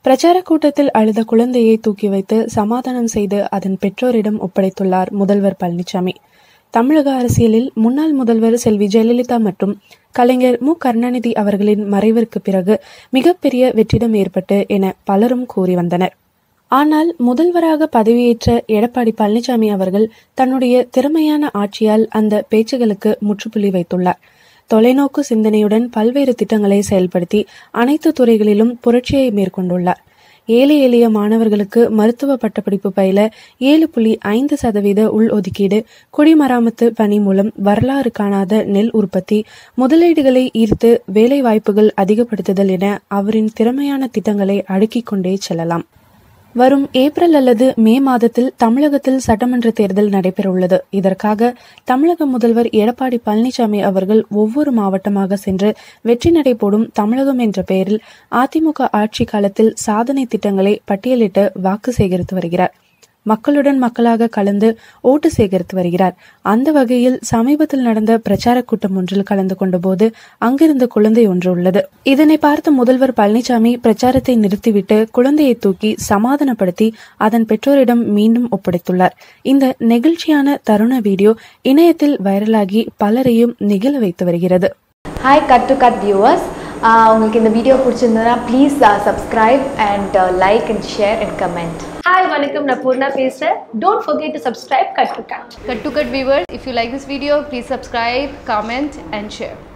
பிரச்சார கூட்டத்தில் அழுத குழந்தையை தூக்கி வைத்து சமாதானம் செய்து அதன் பெற்றோரிடம் ஒப்படைத்துள்ளார் முதல்வர் பழனிசாமி தமிழக அரசியலில் முன்னாள் முதல்வர் செல்வி ஜெயலலிதா மற்றும் கலைஞர் மு கருணாநிதி அவர்களின் மறைவிற்கு பிறகு மிகப்பெரிய வெற்றிடம் ஏற்பட்டு என பலரும் கூறி வந்தனர் ஆனால் முதல்வராக பதவியேற்ற எடப்பாடி பழனிசாமி அவர்கள் தன்னுடைய திறமையான ஆட்சியால் அந்த பேச்சுகளுக்கு முற்றுப்புள்ளி வைத்துள்ளார் தொலைநோக்கு சிந்தனையுடன் பல்வேறு திட்டங்களை செயல்படுத்தி அனைத்து துறைகளிலும் புரட்சியை மேற்கொண்டுள்ளார் ஏழை எளிய மாணவர்களுக்கு மருத்துவ பட்டப்படிப்பு பயில ஏழு புள்ளி ஐந்து சதவீத உள் ஒதுக்கீடு குடிமராமத்து பணி மூலம் வரலாறு காணாத நெல் உற்பத்தி முதலீடுகளை ஈர்த்து வேலை வாய்ப்புகள் அதிகப்படுத்துதல் என அவரின் திறமையான திட்டங்களை அடுக்கிக் கொண்டே செல்லலாம் வரும் ஏப்ரல் அல்லது மே மாதத்தில் தமிழகத்தில் சட்டமன்ற தேர்தல் நடைபெறவுள்ளது இதற்காக தமிழக முதல்வர் எடப்பாடி பழனிசாமி அவர்கள் ஒவ்வொரு மாவட்டமாக சென்று வெற்றி நடை போடும் தமிழகம் என்ற பெயரில் அதிமுக ஆட்சி காலத்தில் சாதனை திட்டங்களை பட்டியலிட்டு வாக்கு சேகரித்து வருகிறார் மக்களுடன் மக்களாக கலந்து ஓட்டு சேகரித்து வருகிறார் அந்த வகையில் சமீபத்தில் நடந்த பிரச்சார கூட்டம் ஒன்றில் கலந்து கொண்டபோது அங்கிருந்த குழந்தை ஒன்று உள்ளது இதனை பார்த்த முதல்வர் பழனிசாமி பிரச்சாரத்தை நிறுத்திவிட்டு குழந்தையை தூக்கி சமாதானப்படுத்தி அதன் பெற்றோரிடம் மீண்டும் ஒப்படைத்துள்ளார் இந்த நெகிழ்ச்சியான தருண வீடியோ இணையத்தில் வைரலாகி பலரையும் நிகழ வைத்து வருகிறது hi cut to cut viewers உங்களுக்கு இந்த வீடியோ பிடிச்சிருந்ததுன்னா please subscribe and like and share and comment hi வணக்கம் நான் பூர்ணா பேசுகிறேன் டோன்ட் forget to subscribe கட் டு கட் Cut to Cut viewers, if you like this video, please subscribe, comment, and share.